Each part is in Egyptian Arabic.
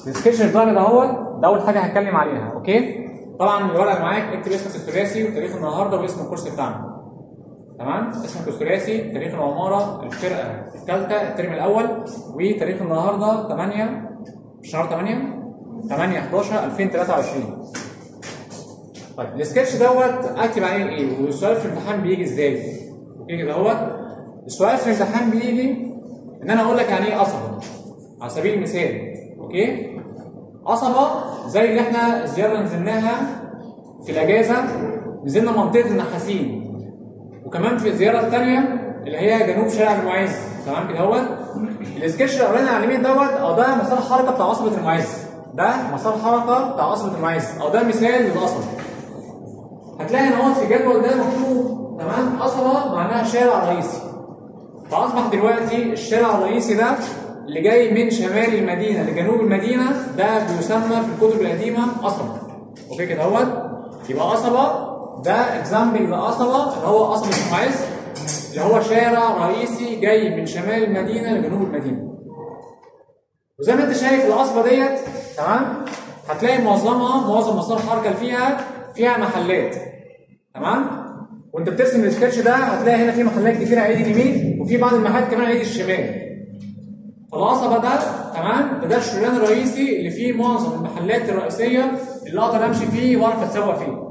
السكتش البلان ده هو ده اول حاجه هتكلم عليها اوكي طبعا الورقه اللي معاك اكتب اسمك الثلاثي وتاريخ النهارده واسم الكورس بتاعنا تمام اسمك الثلاثي تاريخ العماره الفرقه الثالثه الترم الاول وتاريخ النهارده 8 شهر 8 8 11 2023 طيب السكتش دوت اكتب عليه ايه والسؤال في الامتحان بيجي ازاي اوكي كده اهوت السؤال في الامتحان بيجي ان انا اقول لك يعني ايه قصبه على سبيل المثال اوكي قصبه زي اللي احنا الزياره اللي نزلناها في الاجازه نزلنا منطقه النحاسين وكمان في الزياره الثانيه اللي هي جنوب شارع المعز تمام كده اهوت السكتش الاولاني على اليمين دوت او ده مسار الحركه بتاع قصبه المعز ده مسار الحركه بتاع قصبه المعز او ده مثال للقصبه هتلاقي هنا اهوت في الجدول ده مكتوب تمام قصبه معناها شارع رئيسي فاصبح دلوقتي الشارع الرئيسي ده اللي جاي من شمال المدينه لجنوب المدينه ده بيسمى في الكتب القديمه قصبه اوكي كده اهوت يبقى قصبه ده اكزامبل لقصبه اللي هو قصبه المعز اللي هو شارع رئيسي جاي من شمال المدينه لجنوب المدينه وزي ما انت شايف القصبه ديت تمام هتلاقي معظمها معظم مسار الحركه اللي فيها فيها محلات تمام وانت بترسم السكتش ده هتلاقي هنا في محلات كتير على ايد اليمين وفي بعض المحلات كمان على ايد الشمال فالقصبه ده تمام ده, ده الشريان الرئيسي اللي فيه معظم المحلات الرئيسيه اللي اقدر امشي فيه واعرف اتسوق فيه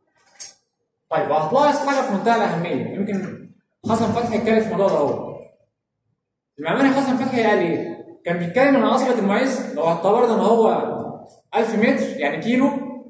طيب وهتلاحظ حاجه في منتهى الاهميه يمكن حسن فتحي اتكلم في الموضوع ده اهو المعماري حسن فتحي قال ايه؟ كان بيتكلم عن قصبه المعز لو اعتبرنا ان هو 1000 متر يعني كيلو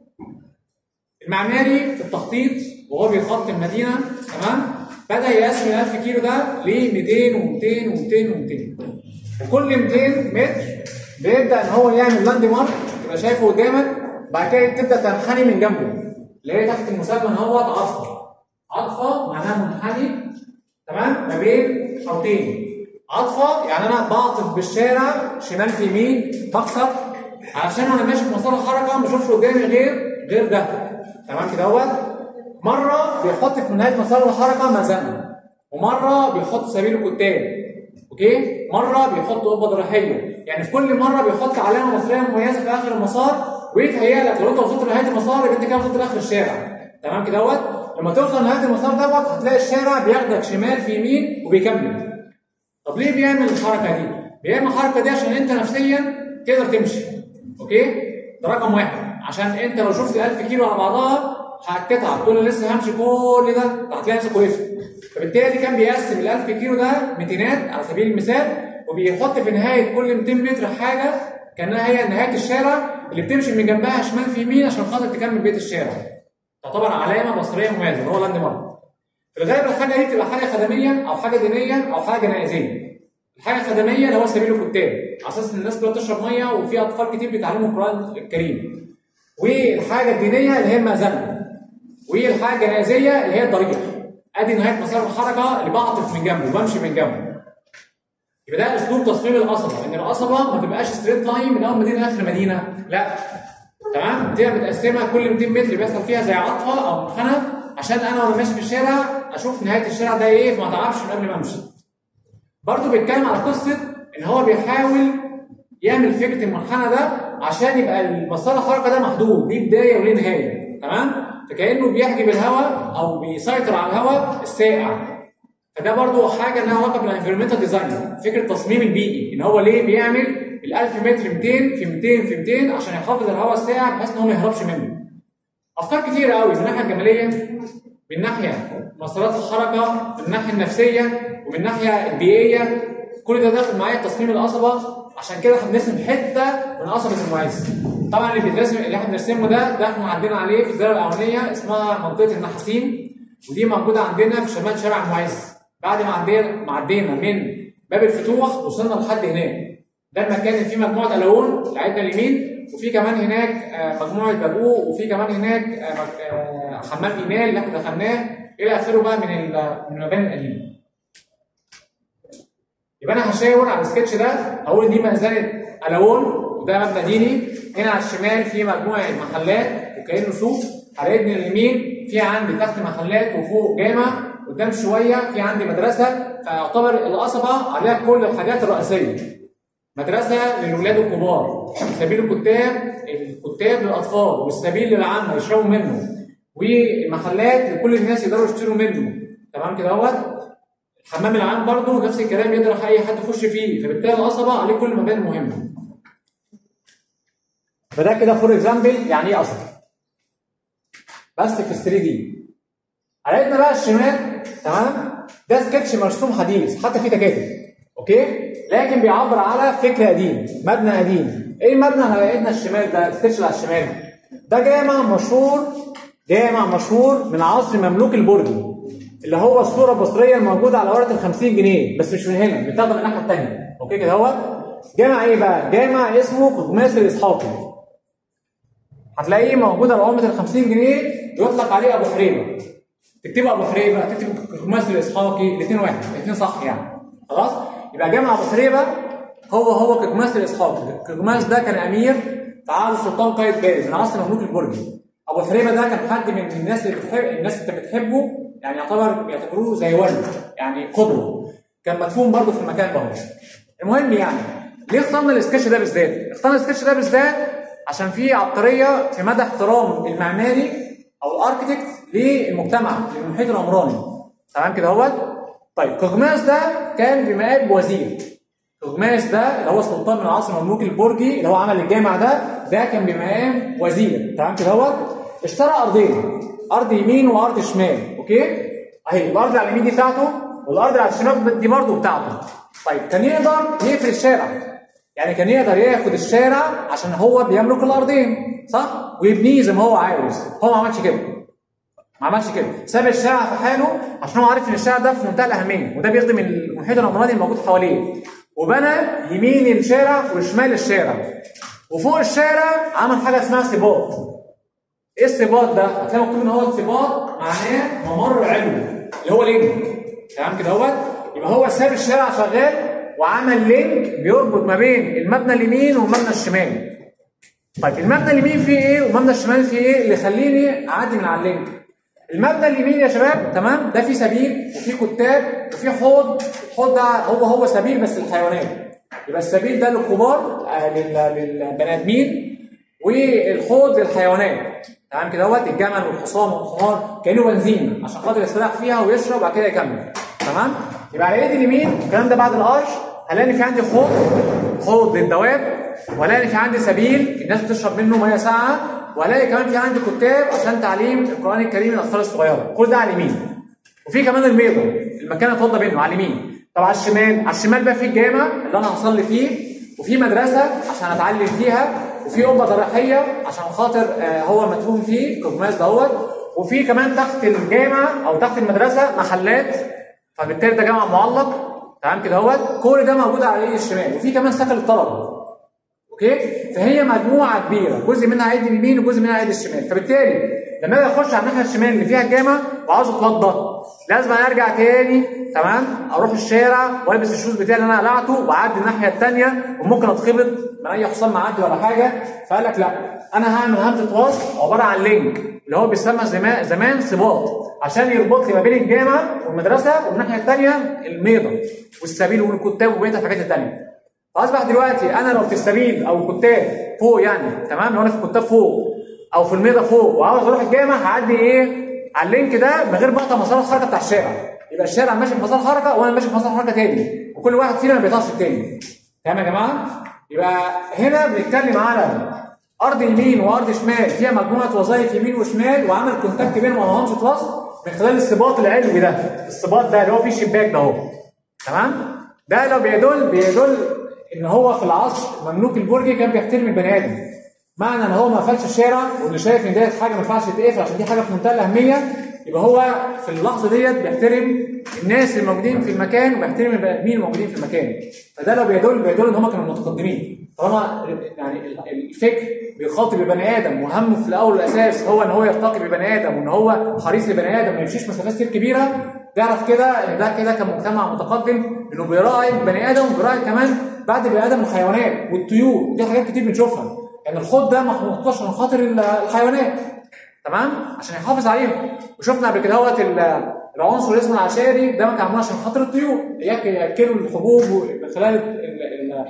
المعماري في التخطيط وهو بيخطط المدينه تمام بدا يقسم ال 1000 كيلو ده ل 200 و200 و200 و200 وكل 200 متر بيبدا ان هو يعمل لاند مارك تبقى شايفه قدامك بعد كده تبدا تنحني من جنبه اللي هي تحت المسمى ان هو عطفه عطفه معناها منحني تمام ما بين حوضين عطفه يعني انا بعطف بالشارع شمال في يمين بكسر علشان وانا ماشي في مسار الحركه ما اشوفش قدامي غير غير ده تمام كده اهوت مره بيحط في نهايه مسار الحركه مزنه ومره بيحط سبيل الكتاب اوكي مره بيحط قبه ضريحيه يعني في كل مره بيحط علامه مصريه مميزه في اخر المسار ويتهيأ لك لو انت وصلت لنهايه المسار يبقى انت كده وصلت لاخر الشارع تمام كده اهوت لما توصل لنهايه المسار دوت هتلاقي الشارع بياخدك شمال في يمين وبيكمل طب ليه بيعمل الحركه دي؟ بيعمل الحركه دي عشان انت نفسيا تقدر تمشي اوكي؟ ده رقم واحد عشان انت لو شفت 1000 كيلو على بعضها هتتعب تقول لسه همشي كل ده هتلاقي نفسك وقفت فبالتالي كان بيقسم ال 1000 كيلو ده ميتينات على سبيل المثال وبيحط في نهايه كل 200 متر حاجه كانها هي نهايه الشارع اللي بتمشي من جنبها شمال في يمين عشان خاطر تكمل بيت الشارع تعتبر علامه بصريه مميزه اللي هو لاند مارك في الغالب الحاجه دي بتبقى حاجه خدميه او حاجه دينيه او حاجه جنائزيه الحاجه الخدميه اللي هو سبيل الكتاب على اساس ان الناس كلها بتشرب ميه وفي اطفال كتير بيتعلموا القران الكريم والحاجه الدينيه اللي هي المأذنه والحاجه الجنائزيه اللي هي الضريح ادي نهايه مسار الحركه اللي بعطف من جنبه وبمشي من جنبه يبقى ده اسلوب تصميم القصبه ان القصبه ما تبقاش ستريت لاين من اول مدينه لاخر مدينه لا تمام بتبقى متقسمه كل 200 متر بيحصل فيها زي عطفه او منحنى عشان انا وانا ماشي في الشارع اشوف نهايه الشارع ده ايه فما اتعبش من قبل ما امشي برضه بيتكلم على قصه ان هو بيحاول يعمل فكره المنحنى ده عشان يبقى المسار الحركه ده محدود ليه بدايه وليه نهايه تمام فكانه بيحجب الهواء او بيسيطر على الهواء الساقع فده برضو حاجه لها علاقه بالانفيرمنتال ديزاين فكره التصميم البيئي ان هو ليه بيعمل ال 1000 متر 200 في 200 في 200 عشان يحافظ الهواء الساقع بحيث ان هو ما يهربش منه افكار كتيره قوي من الناحيه الجماليه من ناحيه مسارات الحركه من الناحيه النفسيه ومن الناحيه البيئيه كل ده داخل معايا تصميم القصبه عشان كده احنا بنرسم حته من قصبه المعز طبعا اللي بيترسم اللي احنا بنرسمه ده ده احنا عندنا عليه في الزاويه الاولانيه اسمها منطقه النحاسين ودي موجوده عندنا في شمال شارع المعز بعد ما عدينا ما عدينا من باب الفتوح وصلنا لحد هناك ده المكان اللي فيه مجموعه الون اللي عدنا اليمين وفي كمان هناك مجموعه بابوه وفي كمان هناك حمام ايمال اللي احنا دخلناه الى اخره بقى من من المباني القديمه. يبقى انا هشاور على السكتش ده اقول دي مخزنه الون وده مبنى ديني هنا على الشمال في مجموعه محلات وكانه سوق على يد اليمين في عندي تحت محلات وفوق جامع قدام شويه في عندي مدرسه فيعتبر القصبه عليها كل الحاجات الرئيسيه مدرسه للولاد الكبار سبيل الكتاب الكتاب للاطفال والسبيل للعامه يشربوا منه ومحلات لكل الناس يقدروا يشتروا منه تمام كده اهوت الحمام العام برضه نفس الكلام يقدر اي حد يخش فيه فبالتالي القصبه عليه كل المباني المهمه فده كده فور اكزامبل يعني ايه قصبه بس في 3 دي على ايدنا بقى الشمال تمام ده سكتش مرسوم حديث حتى فيه تكاتك اوكي لكن بيعبر على فكر قديم مبنى قديم ايه المبنى على ايدنا الشمال ده السكتش اللي على الشمال ده جامع مشهور جامع مشهور من عصر مملوك البرجي اللي هو الصوره البصريه الموجوده على ورقه ال 50 جنيه بس مش من هنا بتاخد من الناحيه الثانيه اوكي كده هو جامع ايه بقى؟ جامع اسمه قطماس الاسحاقي هتلاقيه موجود على عمله ال 50 جنيه يطلق عليه ابو حريبه تكتبوا ابو حريبه تكتب قطماس الاسحاقي الاثنين واحد الاثنين صح يعني خلاص يبقى جامع ابو حريبه هو هو قطماس الاسحاقي قطماس ده كان امير في عهد السلطان قايد بارز من عصر مملوك البرجي ابو حريبه ده كان حد من الناس اللي بتحب الناس اللي بتحبه يعني يعتبر بيعتبروه زي ولد يعني قدوه كان مدفون برضه في المكان ده المهم يعني ليه اخترنا السكتش ده بالذات؟ اخترنا السكتش ده بالذات عشان فيه عبقريه في مدى احترام المعماري او الاركتكت للمجتمع للمحيط العمراني تمام كده اهوت طيب قغماس ده كان بمقام وزير قغماس ده اللي هو السلطان من عصر مملوك البرجي اللي هو عمل الجامع ده ده كان بمقام وزير تمام كده اهوت اشترى ارضين ارض يمين وارض شمال اوكي اهي الارض اللي على اليمين دي بتاعته والارض اللي على الشمال دي برضه بتاعته طيب كان يقدر يقفل الشارع يعني كان يقدر ياخد الشارع عشان هو بيملك الارضين صح ويبنيه زي ما هو عاوز هو ما عملش كده ما عملش كده ساب الشارع في حاله عشان هو عارف ان الشارع ده في منتهى الاهميه وده بيخدم المحيط العمراني الموجود حواليه وبنى يمين الشارع وشمال الشارع وفوق الشارع عمل حاجه اسمها سباط ايه السباط ده؟ هتلاقي مكتوب ان هو السباط معناه ممر علوي اللي هو لينك تمام كده اهوت يبقى هو ساب الشارع شغال وعمل لينك بيربط ما بين المبنى اليمين والمبنى الشمال طيب المبنى اليمين فيه ايه والمبنى الشمال فيه ايه اللي يخليني اعدي من على اللينك المبنى اليمين يا شباب تمام ده فيه سبيل وفيه كتاب وفيه حوض الحوض ده هو هو سبيل بس للحيوانات يبقى السبيل ده للكبار آه للبني ادمين والحوض للحيوانات تمام كده اهوت الجمل والحصان والحمار كانه بنزين عشان خاطر يستريح فيها ويشرب وبعد كده يكمل تمام يبقى على ايدي اليمين الكلام ده بعد القرش هلاقي في عندي حوض حوض للدواب وهلاقي في عندي سبيل الناس بتشرب منه ميه ساقعه وهلاقي كمان في عندي كتاب عشان تعليم القران الكريم للاطفال الصغيره كل ده على اليمين وفي كمان الميضه المكان اللي اتوضى منه على اليمين طب على الشمال على الشمال بقى في الجامع اللي انا هصلي فيه وفي مدرسه عشان اتعلم فيها وفي قبه ضريحيه عشان خاطر آه هو مدفون فيه قماش دوت وفي كمان تحت الجامع او تحت المدرسه محلات فبالتالي ده جامع معلق تمام كده اهوت كل ده موجود على ايد الشمال وفي كمان سكن الطلبه اوكي فهي مجموعه كبيره جزء منها على ايد اليمين وجزء منها على ايد الشمال فبالتالي لما اجي اخش على الناحيه الشمال اللي فيها الجامع وعاوز اتوضى لازم ارجع تاني تمام اروح الشارع والبس الشوز بتاعي اللي انا قلعته واعدي الناحيه الثانيه وممكن اتخبط من اي حصان معدي ولا حاجه فقال لك لا انا هعمل همزه وصل عباره عن لينك اللي هو بيسمى زمان زمان سباط عشان يربط لي ما بين الجامع والمدرسه والناحيه الثانيه الميضه والسبيل والكتاب وبقيه الحاجات الثانيه فاصبح دلوقتي انا لو في السبيل او الكتاب فوق يعني تمام لو انا في الكتاب فوق او في الميضه فوق وعاوز اروح الجامع هعدي ايه على اللينك ده من غير ما اقطع مسار الحركه بتاع الشارع يبقى الشارع ماشي في مسار حركه وانا ماشي في مسار حركه تاني وكل واحد فينا ما بيقطعش التاني تمام يا جماعه يبقى هنا بنتكلم على ارض يمين وارض شمال فيها مجموعه وظائف يمين وشمال وعمل كونتاكت بينهم وما همش وصل من خلال السباط العلوي ده السباط ده اللي هو فيه الشباك ده اهو تمام ده لو بيدل بيدل ان هو في العصر مملوك البرجي كان بيحترم البني ادم معنى ان هو ما قفلش الشارع واللي شايف ان ديت حاجه ما ينفعش تتقفل عشان دي حاجه في منتهى الاهميه يبقى هو في اللحظه ديت بيحترم الناس اللي موجودين في المكان وبيحترم البني ادمين الموجودين في المكان فده لو بيدل بيدل ان هم كانوا متقدمين طالما يعني الفكر بيخاطب البني ادم وهمه في الاول والاساس هو ان هو يرتقي بالبني ادم وان هو حريص للبني ادم ما يمشيش مسافات كتير كبيره تعرف كده ان ده كده كمجتمع متقدم انه بيراعي البني ادم وبيراعي كمان بعد البني ادم الحيوانات والطيور ودي حاجات كتير بنشوفها يعني الخوض ده محطوط عشان خاطر الحيوانات تمام عشان يحافظ عليهم وشفنا قبل كده هوت العنصر اللي اسمه العشاري ده كان معمول عشان خاطر الطيور ياكلوا الحبوب من خلال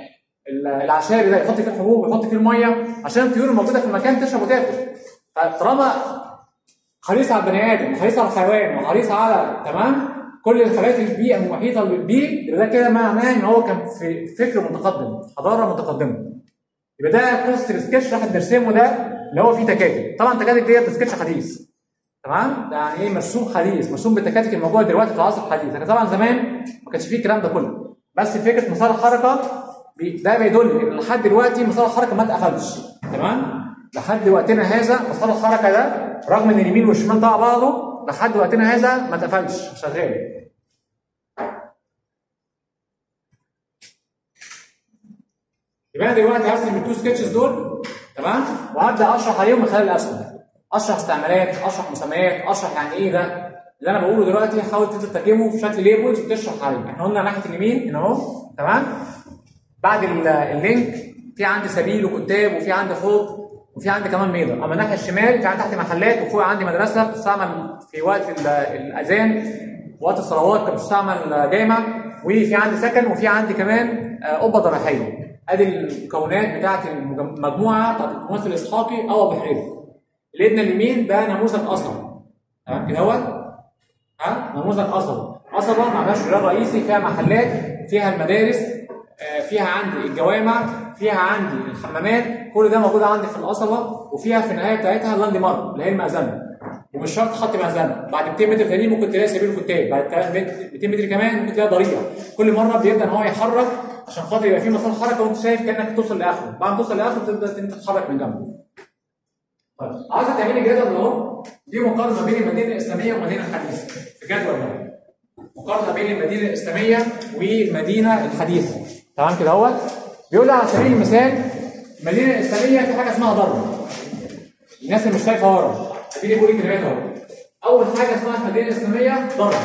ال- العشاري ده يحط فيه الحبوب ويحط فيه الميه عشان الطيور الموجوده في المكان تشرب وتاكل فطالما حريص على البني ادم وحريص على الحيوان وحريص على تمام كل الحاجات البيئه المحيطه بيه يبقى ده كده معناه ان هو كان في فكر متقدم حضاره متقدمه يبقى ده قصه السكتش راح نرسمه ده اللي هو فيه تكاتك طبعا التكاتك ديت سكتش حديث تمام ده يعني ايه مرسوم حديث مرسوم بالتكاتك الموجوده دلوقتي في العصر الحديث لكن طبعا زمان ما كانش فيه الكلام ده كله بس فكره مسار الحركه بي- ده بيدل ان لحد دلوقتي مسار الحركه ما اتقفلش تمام لحد وقتنا هذا مسار الحركه ده رغم ان اليمين والشمال طبعا بعضه لحد وقتنا هذا ما اتقفلش شغال يبقى انا دلوقتي هرسم التو سكتشز دول تمام وهبدا اشرح عليهم من خلال الاسهم اشرح استعمالات اشرح مسميات اشرح يعني ايه ده اللي انا بقوله دلوقتي حاول انت تترجمه في شكل ليبلز وتشرح عليه احنا قلنا ناحيه اليمين هنا اهو تمام بعد ال- اللينك في عندي سبيل وكتاب وفي عندي حوض وفي عندي كمان ميضه اما الناحيه الشمال في عندي تحت محلات وفوق عندي مدرسه بتستعمل في وقت ال- الاذان وقت الصلوات كانت بتستعمل جامع وفي عندي سكن وفي عندي كمان آه، قبه ضريحيه ادي المكونات بتاعت المجم- المجموعه بتاعت الممثل الاسحاقي او ابو حريره الايدنا اليمين ده نموذج اصلا تمام كده اهوت ها نموذج قصبة قصبة معناها شريان رئيسي فيها محلات فيها المدارس آه، فيها عندي الجوامع فيها عندي الحمامات كل ده موجود عندي في القصبة وفيها في النهاية بتاعتها اللاند مارك اللي هي المأذنة ومش شرط خط مأذنة بعد 200 متر تانيين ممكن تلاقي سبيل كتاب بعد 200 متر كمان ممكن تلاقي ضريح كل مرة بيبدأ ان هو يحرك عشان خاطر يبقى في مسار حركة وانت شايف كأنك توصل لآخره بعد ما توصل لآخره تبدأ انت تتحرك من جنبه طيب عايزه تعملي جدول اهو دي مقارنه بين المدينه الاسلاميه والمدينه الحديثه في جدول ده مقارنه بين المدينه الاسلاميه والمدينه الحديثه تمام كده اهوت بيقول لي على سبيل المثال المدينه الاسلاميه في حاجه اسمها ضرب الناس اللي مش شايفه ورا اديني بقول الكلمات اهو اول حاجه اسمها المدينه الاسلاميه ضرب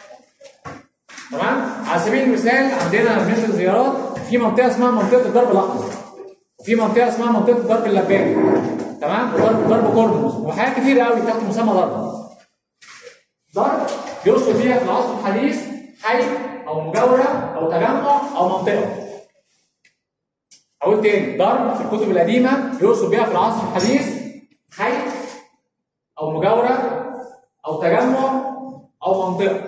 تمام على سبيل المثال عندنا بالنسبه للزيارات في منطقه اسمها منطقه الضرب الاحمر وفي منطقه اسمها منطقه الضرب اللباني تمام وضرب ضرب قرمز وحاجات كتير قوي تحت مسمى ضرب ضرب يقصد بيها في العصر الحديث حي او مجاوره او تجمع او منطقه اقول تاني ضرب في الكتب القديمه يقصد بيها في العصر الحديث حي او مجاوره او تجمع او منطقه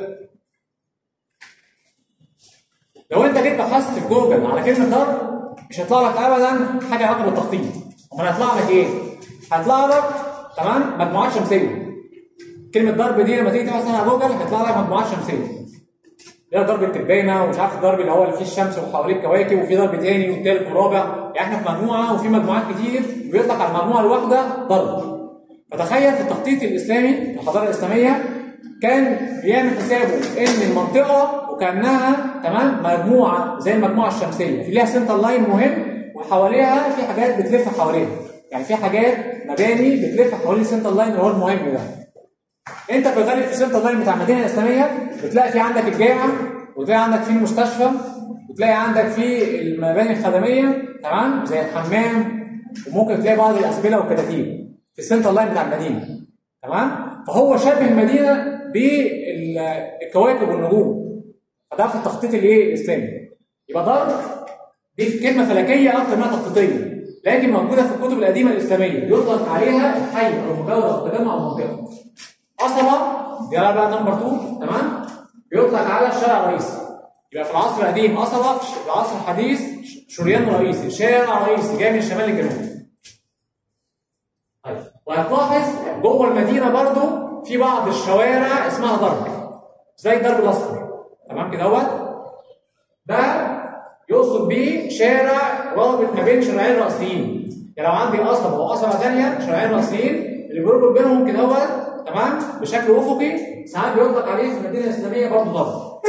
لو انت جيت بحثت في جوجل على كلمه ضرب مش هيطلع لك ابدا حاجه علاقه بالتخطيط امال هيطلع لك ايه؟ هيطلع لك تمام مجموعات شمسيه كلمه ضرب دي لما تيجي تبحث عنها على جوجل هيطلع لك مجموعات شمسيه اللي هي ضرب التبانه ومش عارف الضرب اللي هو اللي فيه الشمس وحواليه الكواكب وفي ضرب تاني والتالت والرابع يعني احنا في مجموعه وفي مجموعات كتير بيطلق على المجموعه الواحده ضرب فتخيل في التخطيط الاسلامي في الحضاره الاسلاميه كان بيعمل حسابه ان المنطقه وكانها تمام مجموعه زي المجموعه الشمسيه في ليها سنتر لاين مهم وحواليها في حاجات بتلف حواليها يعني في حاجات مباني بتلف حوالين السنتر لاين اللي هو المهم ده انت في الغالب في السنتر لاين بتاع المدينه الاسلاميه بتلاقي في عندك الجامع وتلاقي عندك في المستشفى وتلاقي عندك في المباني الخدميه تمام زي الحمام وممكن تلاقي بعض الاسبله والكتاتيب في السنتر لاين بتاع المدينه تمام فهو شبه المدينه بالكواكب والنجوم فده في التخطيط الايه الاسلامي يبقى ضرب دي كلمه فلكيه اكتر منها تخطيطيه لكن موجوده في الكتب القديمه الاسلاميه يطلق عليها الحي او المجاوره او التجمع او المنطقه قصبه دي بقى نمبر 2 تمام بيطلق على الشارع الرئيسي يبقى في العصر القديم قصبه في العصر الحديث شريان رئيسي شارع رئيسي جاي من الشمال للجنوب طيب وهتلاحظ جوه المدينه برضو في بعض الشوارع اسمها ضرب زي الضرب الاصفر تمام كده اهوت ده يقصد بيه شارع رابط ما بين شارعين رئيسيين يعني لو عندي قصبه وقصبه ثانيه شارعين رئيسيين اللي بيربط بينهم كده اهوت تمام بشكل افقي ساعات بيطلق عليه في المدينه الاسلاميه برضه ضرب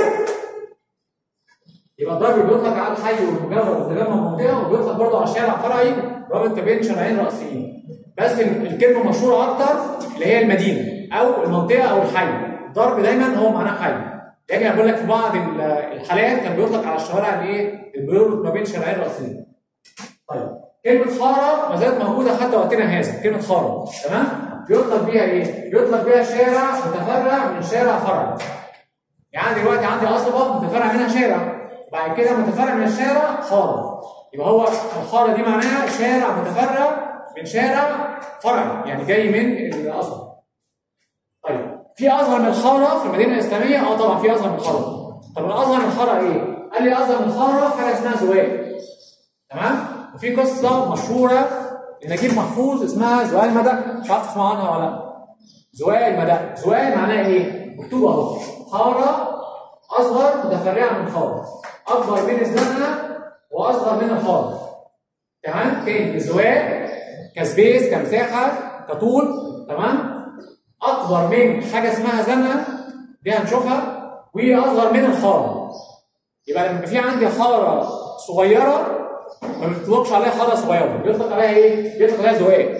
يبقى الضرب بيطلق على الحي والمجاوره والتجمع المنطقه وبيطلق برضه على شارع فرعي رابط ما بين شارعين رئيسيين بس الكلمه المشهوره اكتر اللي هي المدينه او المنطقه او الحي الضرب دايما هو معناه حي لكن انا بقول لك في بعض الحالات كان بيطلق على الشوارع اللي ايه اللي بيربط ما بين شارعين رئيسيين طيب كلمه حاره ما زالت موجوده حتى وقتنا هذا كلمه حاره تمام بيطلق بيها ايه بيطلق بيها شارع متفرع من شارع فرع يعني دلوقتي عندي قصبه متفرع منها شارع بعد كده متفرع من الشارع حاره يبقى هو الحاره دي معناها شارع متفرع من شارع فرعي يعني جاي من الازهر طيب في اصغر من الحاره في المدينه الاسلاميه اه طبعا في اصغر من الحاره طب الاصغر من الحاره ايه قال لي اصغر من الحاره حاجه اسمها زوال تمام وفي قصه مشهوره لنجيب محفوظ اسمها زوال المدى مش عارف تسمعوا عنها ولا لا زوال المدى زوال معناها ايه مكتوب اهو حاره اصغر متفرعه من حاره اكبر من اسنانها واصغر من الحاره تمام تاني زوال كسبيس كمساحه كطول تمام اكبر من حاجه اسمها زنقه دي هنشوفها واصغر من الحاره يبقى لما يبقى في عندي حاره صغيره ما بيطلقش عليها حاره صغيره بيطلق عليها ايه؟ بيطلق عليها زواج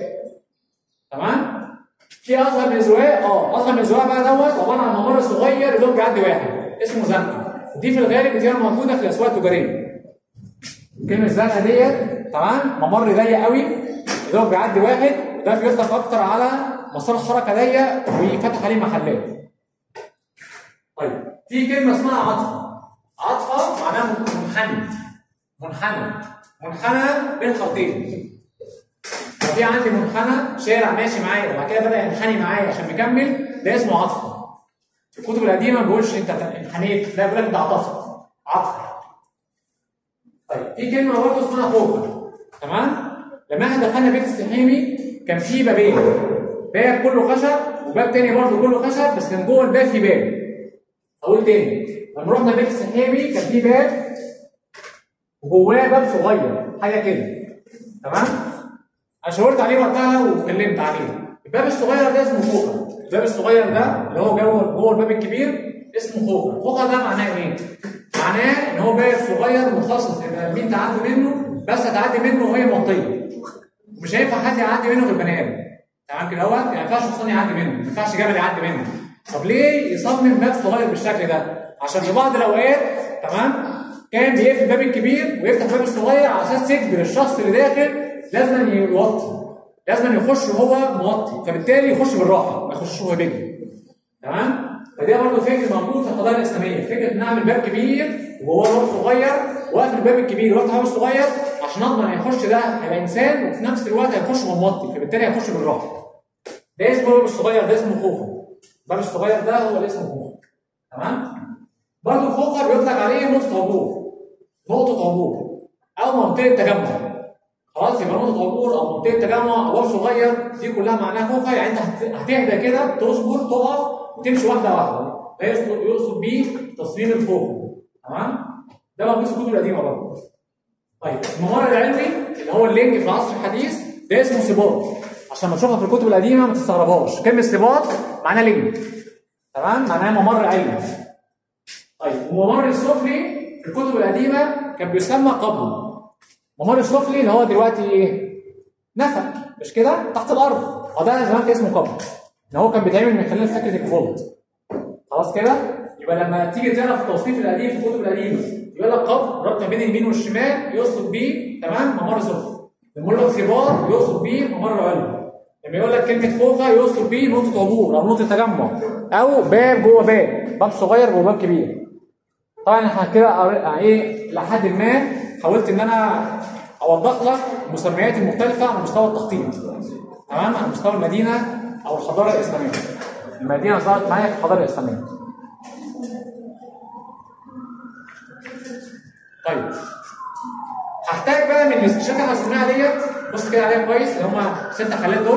تمام؟ في اصغر من زواج اه اصغر من زواج بقى دوت عباره عن ممر صغير اللي هو بيعدي واحد اسمه زنقه دي في الغالب بتبقى موجوده في الاسواق التجاريه كلمه زنقه ديت تمام ممر ضيق قوي اللي هو بيعدي واحد وده بيطلق اكتر على مسار حركه ضيق ويفتح عليه محلات طيب في كلمه اسمها عطفه عطفه معناها منحني منحنى منحنى بين خطين ففي عندي منحنى شارع ماشي معايا وبعد كده بدا ينحني معايا عشان مكمل ده اسمه عطفه في الكتب القديمه ما بيقولش انت انحنيت لا بيقول لك ده عطفت عطف طيب في كلمه برضه اسمها خوخه تمام لما احنا دخلنا بيت السحيمي كان في بابين باب كله خشب وباب تاني برضه كله خشب بس كان جوه الباب في باب اقول تاني لما رحنا بيت السحيمي كان في باب وجواه باب صغير حاجه كده تمام انا شاورت عليه وقتها واتكلمت عليه الباب الصغير ده اسمه خوخه الباب الصغير ده اللي هو جوه جوه الباب الكبير اسمه خوخه خوخه ده معناه ايه معناه ان هو باب صغير مخصص يبقى مين تعدي منه بس هتعدي منه وهي مطيه مش هينفع حد يعدي منه غير بني ادم تمام كده اهوت يعني ما ينفعش حصان يعدي منه ما ينفعش جبل يعدي منه طب ليه يصمم باب صغير بالشكل ده عشان في بعض الاوقات تمام كان بيقفل الباب الكبير ويفتح الباب الصغير على اساس يجبر الشخص اللي داخل لازم يوطي لازم يخش وهو موطي فبالتالي يخش بالراحه ما يخشش وهو بيجري تمام فدي برضه فكر موجود في القضايا الاسلاميه فكره ان اعمل باب كبير وهو باب صغير واقفل الباب الكبير وافتح الباب الصغير عشان اضمن هيخش ده هيبقى انسان وفي نفس الوقت هيخش وهو موطي فبالتالي هيخش بالراحه ده اسمه الباب الصغير ده اسمه خوخه الباب الصغير ده هو اللي اسمه خوخه تمام برضه خوخه بيطلق عليه نقطه عبور نقطة عبور أو منطقة تجمع خلاص يبقى نقطة عبور أو منطقة تجمع أو باب صغير دي كلها معناها خوخة يعني أنت هتهدى كده تصبر تقف وتمشي واحدة واحدة ده يقصد يقصد بيه تصميم الخوخة تمام؟ ده موجود في الكتب القديمة برضه طيب الممر العلمي اللي هو اللينك في العصر الحديث ده اسمه سباط عشان ما تشوفها في الكتب القديمة ما تستغربهاش كلمة سباط معناها لينك تمام؟ معناها ممر علمي طيب وممر السفلي في الكتب القديمه كان بيسمى قبو ممر السفلي اللي هو دلوقتي ايه؟ نفق مش كده؟ تحت الارض هو ده زمان كان اسمه قبو ان هو كان بيتعمل من خلال فكره الفولت خلاص كده؟ يبقى لما تيجي تقرا في التصنيف القديم في الكتب القديمه يقول لك قبو ربط ما بين اليمين والشمال يقصد بيه تمام ممر سفلي لما يقول لك سباط يقصد بيه ممر علوي لما يقول لك كلمه خوخه يقصد بيه نقطه عبور او نقطه تجمع او باب جوه باب باب صغير جوه باب كبير طبعا احنا كده ايه لحد ما حاولت ان انا اوضح لك المسميات المختلفه على مستوى التخطيط تمام على مستوى المدينه او الحضاره الاسلاميه المدينه ظهرت معايا في الحضاره الاسلاميه طيب هحتاج بقى من الاستشارات اللي هسميها ديت بص كده عليها كويس اللي هم ست حالات دول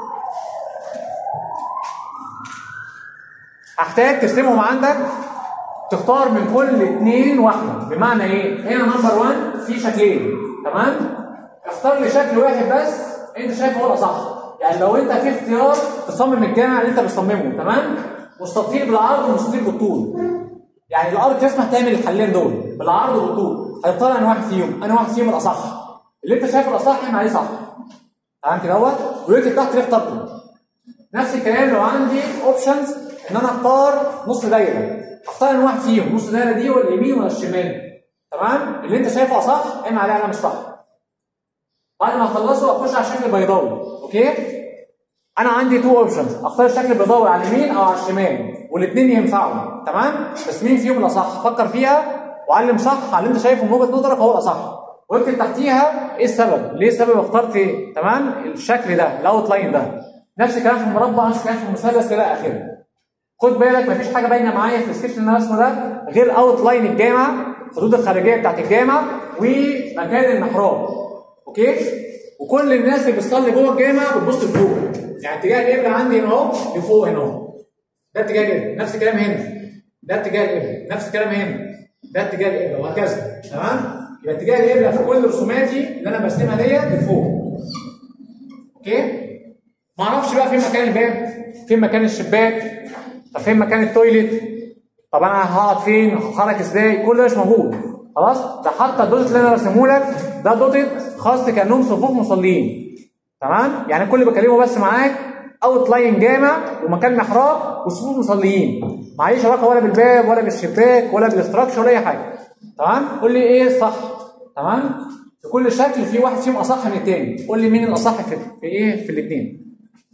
هحتاج ترسمهم عندك تختار من كل اثنين واحده بمعنى ايه؟ هنا نمبر 1 في شكلين تمام؟ اختار لي شكل واحد بس انت شايفه هو الاصح يعني لو انت في اختيار تصمم الجامع اللي انت بتصممه تمام؟ مستطيل بالعرض ومستطيل بالطول يعني الارض تسمح تعمل الحلين دول بالعرض وبالطول هتختار انهي واحد فيهم؟ انهي واحد فيهم الاصح؟ اللي انت شايفه الاصح اعمل عليه صح تمام كده اهوت ويكتب تحت ليه اخترته نفس الكلام لو عندي اوبشنز ان انا اختار نص دايره اختار ان واحد فيهم نص دايره دي ولا اليمين ولا الشمال تمام اللي انت شايفه صح اعمل عليه علامه صح بعد ما اخلصه اخش على الشكل البيضاوي اوكي انا عندي تو اوبشنز اختار الشكل البيضاوي على اليمين او على الشمال والاثنين ينفعوا تمام بس مين فيهم الاصح فكر فيها وعلم صح على اللي انت شايفه من وجهه نظرك هو الاصح واكتب تحتيها ايه السبب ليه السبب اخترت تمام الشكل ده الاوت لاين ده نفس الكلام في المربع نفس الكلام في المثلث الى اخره خد بالك مفيش حاجه باينه معايا في السكشن اللي انا رسمه ده غير اوت لاين الجامع الخطوط الخارجيه بتاعت الجامع ومكان المحراب اوكي وكل الناس اللي بتصلي جوه الجامع بتبص لفوق يعني اتجاه القبله عندي هنا اهو لفوق هنا اهو ده اتجاه القبله نفس الكلام هنا ده اتجاه القبله نفس الكلام هنا ده اتجاه القبله وهكذا تمام يبقى اتجاه القبله في كل رسوماتي اللي انا برسمها ديت لفوق اوكي ما اعرفش بقى فين مكان الباب فين مكان الشباك طب فين مكان التويليت طب انا هقعد فين هتحرك ازاي كل ده مش موجود خلاص ده حتى الدوتت اللي انا رسمه لك ده دوتت خاص كانهم صفوف مصلين تمام يعني كل اللي بكلمه بس معاك اوت لاين جامع ومكان محراب وصفوف مصليين معليش علاقه ولا بالباب ولا بالشباك ولا بالاستراكشر ولا اي حاجه تمام قول لي ايه صح تمام في كل شكل في واحد فيهم اصح من التاني قول لي مين الاصح في, في ايه في الاثنين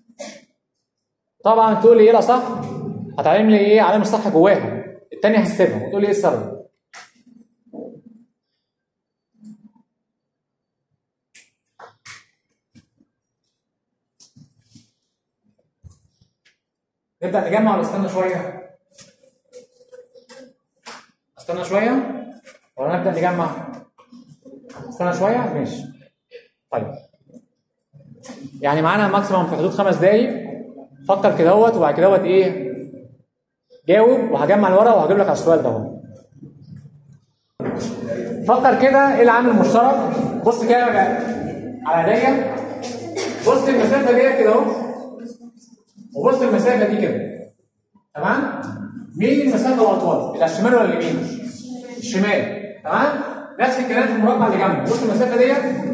طبعا تقول لي ايه الاصح هتعلم لي ايه علامه الصح جواها التانية هسيبها وتقول لي ايه السبب نبدأ نجمع ولا استنى شوية؟ استنى شوية؟ ولا نبدأ نجمع؟ استنى شوية؟ ماشي. طيب. يعني معانا ماكسيموم في حدود خمس دقايق فكر كده اهوت وبعد كده اهوت ايه؟ جاوب وهجمع الورقة وهجيب لك على السؤال ده اهو. فكر كده ايه العامل المشترك؟ بص كده على ايديا بص المسافة ديت كده اهو وبص المسافه دي كده تمام مين المسافه الاطول الى الشمال ولا اليمين الشمال تمام نفس الكلام في المربع اللي جنبه بص المسافه ديت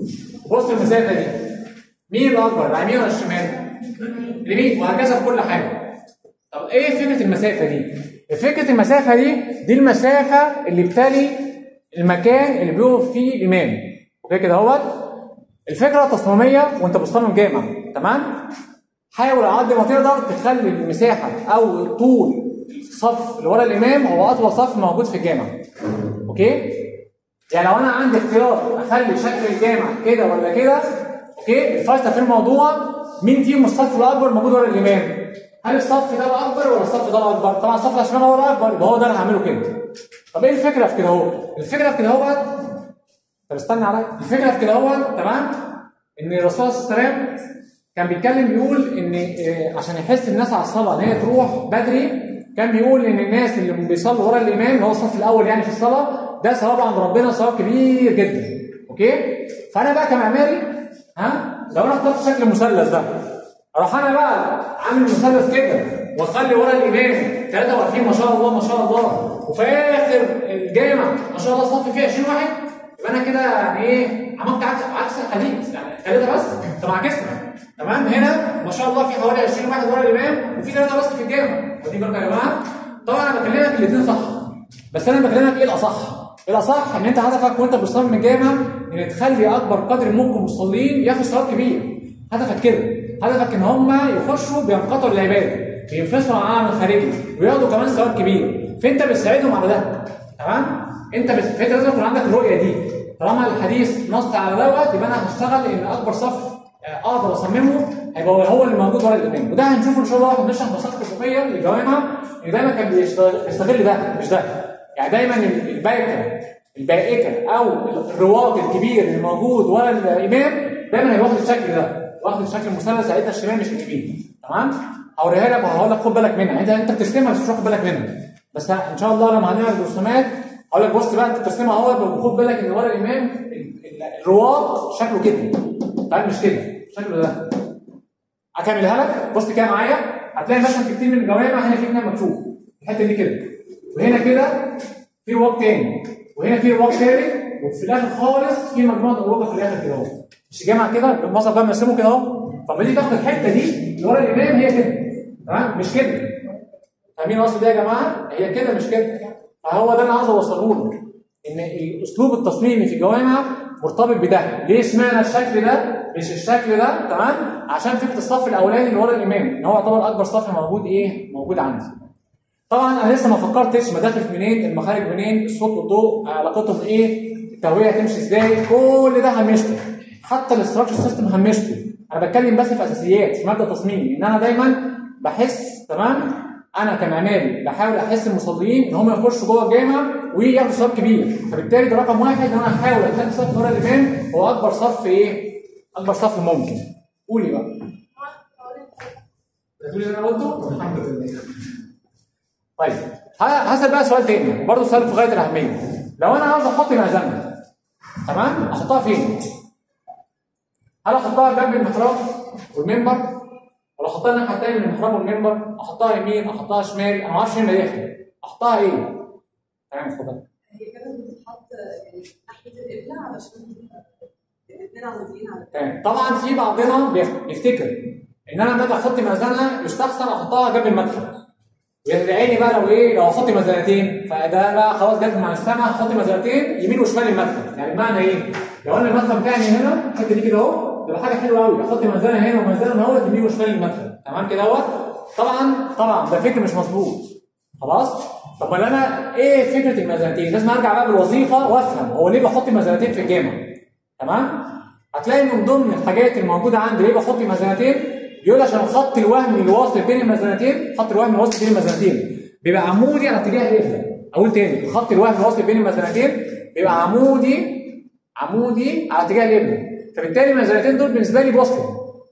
وبص المسافه دي مين الاكبر اليمين ولا الشمال اليمين وهكذا في كل حاجه طب ايه فكره المسافه دي فكره المسافه دي دي المسافه اللي بتلي المكان اللي بيقف فيه الامام اوكي كده اهوت الفكره التصميميه وانت بتصمم جامع تمام حاول على قد ما تقدر تخلي المساحه او طول الصف اللي ورا الامام هو اطول صف موجود في الجامع اوكي يعني لو انا عندي اختيار اخلي شكل الجامع كده ولا كده اوكي الفيصل في الموضوع مين فيهم الصف الاكبر موجود ورا الامام هل الصف ده الاكبر ولا الصف ده الاكبر طبعا الصف اللي عشان هو الاكبر يبقى هو ده اللي هعمله كده طب ايه الفكره في كده اهو الفكره في كده اهو طب استنى عليا الفكره في كده اهو تمام ان الرسول صلى الله عليه وسلم كان بيتكلم بيقول ان عشان يحس الناس على الصلاه ان هي تروح بدري كان بيقول ان الناس اللي بيصلوا ورا الامام اللي هو الصف الاول يعني في الصلاه ده ثواب عند ربنا ثواب كبير جدا اوكي فانا بقى كمعماري ها لو انا اخترت شكل المثلث ده اروح انا بقى عامل مثلث كده واخلي ورا الامام ثلاثه واقفين ما شاء الله ما شاء الله وفي اخر الجامع ما شاء الله الصف فيه 20 واحد يبقى انا كده يعني ايه عملت عكس عكس الحديث يعني ثلاثه بس انت معاكسنا تمام هنا ما شاء الله في حوالي 20 واحد ورا الامام وفي ثلاثه بس في الجامع ودي بالكم يا جماعه طبعا انا بكلمك الاثنين صح بس انا بكلمك ايه الاصح؟ الاصح ان انت هدفك وانت بتصمم الجامع ان تخلي اكبر قدر ممكن مصلين ياخد ثواب كبير هدفك كده هدفك ان هم يخشوا بينقطعوا للعباده بينفصلوا عن العالم الخارجي وياخدوا كمان ثواب كبير فانت بتساعدهم على ده تمام انت بس فانت لازم يكون عندك الرؤيه دي طالما الحديث نص على دوت يبقى انا هشتغل ان اكبر صف اقدر اصممه هيبقى هو اللي موجود ورا الامام وده هنشوفه ان شاء الله واحنا بنشرح مساقط الفقهيه للجوامع ان دايما كان بيستغل ده مش ده يعني دايما البائكه البائكه او الرواق الكبير اللي موجود ورا الامام دايما هيبقى واخد الشكل ده واخد الشكل المثلث ساعتها الشمال مش اليمين تمام هوريها لك وهقول لك خد بالك منها انت انت بترسمها بس مش واخد بالك منها بس ان شاء الله لما هنعمل الرسومات اقول لك بص بقى انت بترسمها اهوت وخد بالك ان ورا الامام الرواق شكله كده طيب مش كده شكله ده اكملها لك بص كده معايا هتلاقي مثلا في كتير من الجوامع هنا في اتنين مكشوف الحته دي كده وهنا كده في رواق تاني وهنا في رواق تالت وفي الاخر خالص في مجموعه اروقه في الاخر كده اهو مش جامع كده المصدر ده مرسمه كده اهو طب ليه تاخد الحته دي اللي ورا الامام هي كده تمام مش كده فاهمين قصدي ايه يا جماعه هي كده مش كده فهو ده اللي عايز اوصله له ان الاسلوب التصميمي في الجوامع مرتبط بده ليه اشمعنى الشكل ده مش الشكل ده تمام عشان فكره الصف الاولاني اللي ورا الامام ان هو يعتبر اكبر صف موجود ايه موجود عندي طبعا انا لسه ما فكرتش مداخل منين المخارج منين الصوت والضوء علاقتهم ايه التهويه هتمشي ازاي كل ده همشته حتى الاستراكشر سيستم همشته انا بتكلم بس في اساسيات في ماده تصميمي ان انا دايما بحس تمام انا كمعماري بحاول احس المصلين ان هم يخشوا جوه الجامع وياخدوا صف كبير فبالتالي ده رقم واحد ان انا احاول اخلي صف ورا الامام هو اكبر صف ايه؟ اكبر صف ممكن قولي بقى هتقولي اللي انا قلته؟ الحمد لله طيب ه- هسأل بقى سؤال تاني برضه سؤال في غايه الاهميه لو انا عاوز احط مأذنه تمام احطها فين؟ هل احطها جنب المحراب والمنبر ولا احطها الناحيه الثانيه من المحراب والمنبر احطها يمين احطها شمال انا ما اعرفش هنا داخل احطها ايه؟ تمام اتفضل هي كده بتتحط يعني ناحيه القبله علشان الاثنين عموديين على تمام طبعا في بعضنا بيف- بيفتكر ان انا لما اجي احط مأذنه يستحسن احطها جنب المدخل ويدعيني بقى لو ايه لو احط مزرعتين فده بقى خلاص جت مع السما احط مزرعتين يمين وشمال المدخل يعني بمعنى ايه؟ لو انا المدخل بتاعي هنا الحته دي كده اهو تبقى حاجه حلوه قوي احط مزرعه هنا ومزرعه هنا اهوت يمين وشمال المدخل تمام كده اهوت طبعا طبعا ده فكر مش مظبوط خلاص طب ما انا ايه فكره المزرعتين؟ لازم ارجع بقى بالوظيفه وافهم هو ليه بحط مزرعتين في الجامع تمام؟ هتلاقي من ضمن الحاجات الموجوده عندي ليه بحط مزرعتين بيقول عشان الخط الوهمي اللي واصل بين المزرعتين الخط الوهمي اللي واصل بين المزرعتين بيبقى عمودي على اتجاه القبله اقول تاني الخط الوهمي اللي واصل بين المزرعتين بيبقى عمودي عمودي على اتجاه القبله فبالتالي المزرعتين دول بالنسبه لي بوصله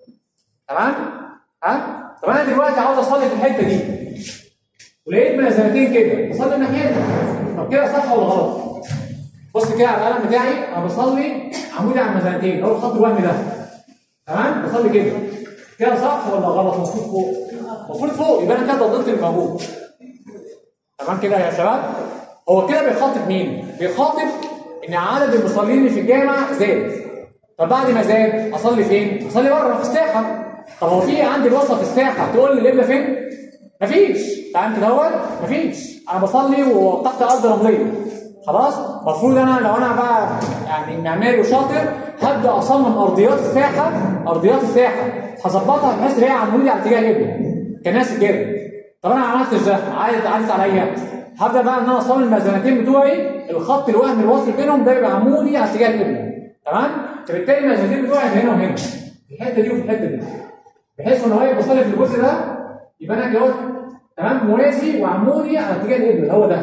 تمام ها طب انا دلوقتي عاوز اصلي في الحته دي ولقيت مزرعتين كده اصلي الناحيه دي طب كده صح ولا غلط بص كده على القلم بتاعي انا بصلي عمودي على المزرعتين اللي هو الخط الوهمي ده تمام بصلي كده كده صح ولا غلط المفروض فوق المفروض فوق يبقى انا كده ضللت الموجود تمام كده يا شباب هو كده بيخاطب مين بيخاطب ان عدد المصلين اللي في الجامع زاد طب بعد ما زاد اصلي فين اصلي بره في الساحه طب هو في عندي الوصله في الساحه تقول لي القبله فين مفيش تمام كده اهوت مفيش انا بصلي وتحت ارض رمليه خلاص المفروض انا لو انا بقى يعني معماري وشاطر هبدا اصمم ارضيات الساحه ارضيات الساحه هظبطها بحيث ان هي عمودي على اتجاه القبله كناس كده طب انا ما عملتش ده عادت عادت عليا هبدا بقى ان انا اصمم المزنتين بتوعي الخط الوهمي الواصل بينهم ده يبقى عمودي على اتجاه القبله تمام فبالتالي المزنتين بتوعي هنا وهنا في الحته دي وفي الحته دي بحيث ان هو يبقى بصلي في الجزء ده يبقى انا كده تمام موازي وعمودي على اتجاه القبله اللي هو ده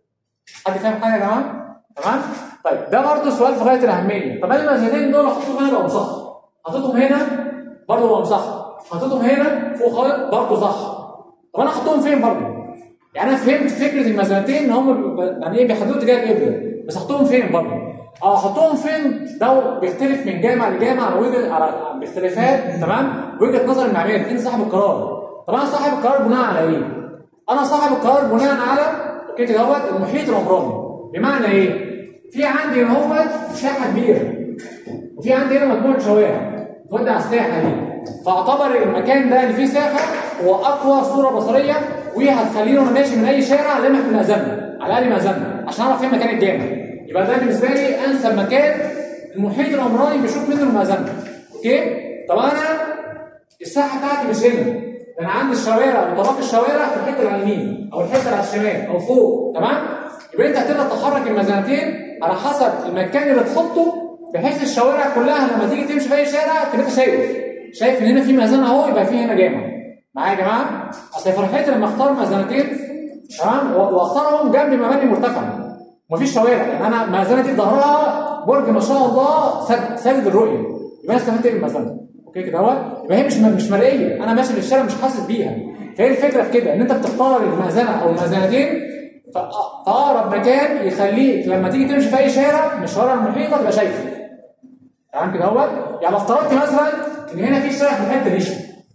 حد فاهم حاجه يا جماعه؟ تمام؟ طيب ده برضه سؤال في غايه الاهميه، طب انا المزادين دول حطيتهم هنا بقوا صح، حطيتهم هنا برضه بقوا صح، حطيتهم هنا فوق خالص برضه صح. طب انا احطهم فين برضه؟ يعني انا فهمت فكره المزادين ان هم ب- يعني ايه بيحددوا اتجاه القبله، بس احطهم فين برضه؟ اه احطهم فين؟ ده بيختلف من جامع لجامع على وجهه على باختلافات تمام؟ وجهه نظر المعماري، انت صاحب القرار. طب انا صاحب القرار بناء على ايه؟ انا صاحب القرار بناء على اوكي كده اهوت المحيط العمراني بمعنى ايه؟ في عندي هنا اهوت ساحه كبيره وفي عندي هنا مجموعه شوارع تودي على الساحه دي فاعتبر المكان ده اللي فيه ساحه هو اقوى صوره بصريه وهتخليني وانا ماشي من اي شارع لمح مأذنه على الاقل مأذنه عشان اعرف فين مكان الجامع يبقى ده بالنسبه لي انسب مكان المحيط العمراني بيشوف منه المأذنه اوكي؟ طب انا الساحه بتاعتي مش هنا ده انا عندي الشوارع وطبق الشوارع في الحته اللي على اليمين او الحته اللي على الشمال او فوق تمام يبقى انت هتبدا تحرك المزنتين على حسب المكان اللي تحطه بحيث الشوارع كلها لما تيجي تمشي في اي شارع تبقى انت شايف شايف ان هنا في مزنه اهو يبقى في هنا جامع معايا يا جماعه اصل فرحتي لما اختار مزنتين تمام و- واختارهم جنب مباني مرتفعه ومفيش شوارع يعني انا المزنه دي في ظهرها برج ما شاء الله سد- سادد الرؤيه يبقى انا استفدت ايه من المزنه اوكي كده اهو يبقى هي مش مش مرئيه انا ماشي في الشارع مش حاسس بيها فهي الفكره في كده ان انت بتختار المأذنه او المأذنتين في أ- في اقرب مكان يخليك لما تيجي تمشي في اي شارع من الشوارع المحيطه تبقى شايفه تمام كده اهوت يعني لو افترضت مثلا ان هنا في شارع في الحته دي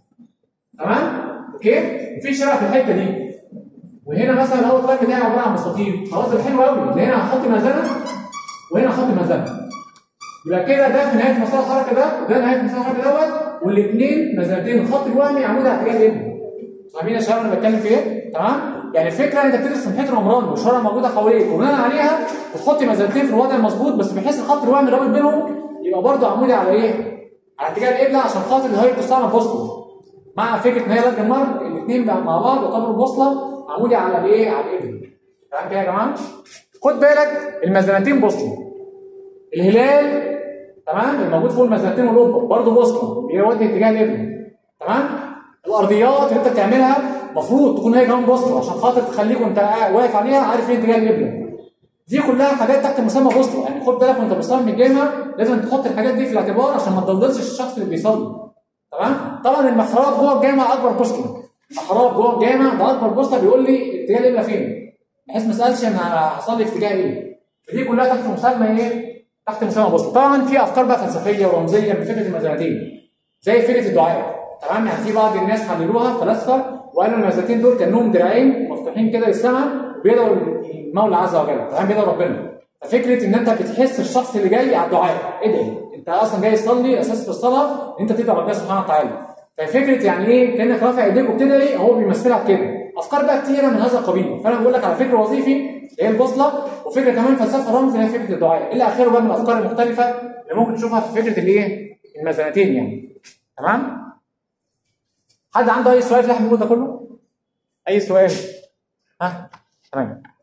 تمام اوكي وفي شارع في الحته دي وهنا مثلا هو الطريق بتاعي عباره عن مستطيل خلاص ده حلو قوي ده هنا هحط مزنه وهنا هحط مزنه يبقى كده ده في نهايه مسار الحركه ده وده نهايه مسار الحركه دوت والاثنين مزنتين الخط الوهمي عمود على اتجاه الابن فاهمين يا شباب انا بتكلم في ايه؟ تمام؟ يعني الفكره انت بتدرس محيط العمران والشوارع موجوده حواليك وبناء عليها بتحطي مزنتين في الوضع المظبوط بس بحيث الخط الوهمي رابط بينهم يبقى برضه عمودي على ايه؟ على اتجاه القبله عشان خاطر هي بتستعمل بوصله مع فكره ان هي لازم المرج الاثنين بقى مع بعض يعتبروا البوصله عمودي على الايه؟ على القبله تمام كده يا جماعه؟ خد بالك المزنتين بوصله الهلال تمام الموجود فوق المسنتين والقبه برضه بوصله بيودي اتجاه القبله تمام الارضيات اللي انت بتعملها المفروض تكون هي كمان بوصله عشان خاطر تخليك وانت قاعد- واقف عليها عارف فين اتجاه القبله دي كلها حاجات تحت مسمى بوصله يعني خد بالك وانت بتصلي من الجامع لازم تحط الحاجات دي في الاعتبار عشان ما تضللش الشخص اللي بيصلي تمام طبعا المحراب جوه الجامع اكبر بوصله المحراب جوه الجامع ده اكبر بوصله بيقول لي اتجاه القبله فين بحيث ما اسالش انا هصلي في اتجاه ايه فدي كلها تحت مسمى ايه تحت مسمى بوصله طبعا في افكار بقى فلسفيه ورمزيه من فكره المزنتين زي فكره الدعاء تمام يعني في بعض الناس حللوها فلاسفه وقالوا المزنتين دول كانهم دراعين مفتوحين كده للسماء وبيدعوا المولى عز وجل تمام بيدعوا ربنا ففكره ان انت بتحس الشخص اللي جاي على الدعاء ادعي انت اصلا جاي تصلي اساس في الصلاه ان انت تدعي ربنا سبحانه وتعالى ففكره يعني ايه كانك رافع ايديك وبتدعي هو بيمثلها كده افكار بقى كتيره من هذا القبيل فانا بقول لك على فكر وظيفي اللي هي البوصله وفكره كمان فلسفه رمز اللي هي فكره الدعاء الى اخره بقى من الافكار المختلفه اللي ممكن تشوفها في فكره الايه المزنتين يعني تمام حد عنده اي سؤال في اللي احنا بنقوله ده كله اي سؤال ها تمام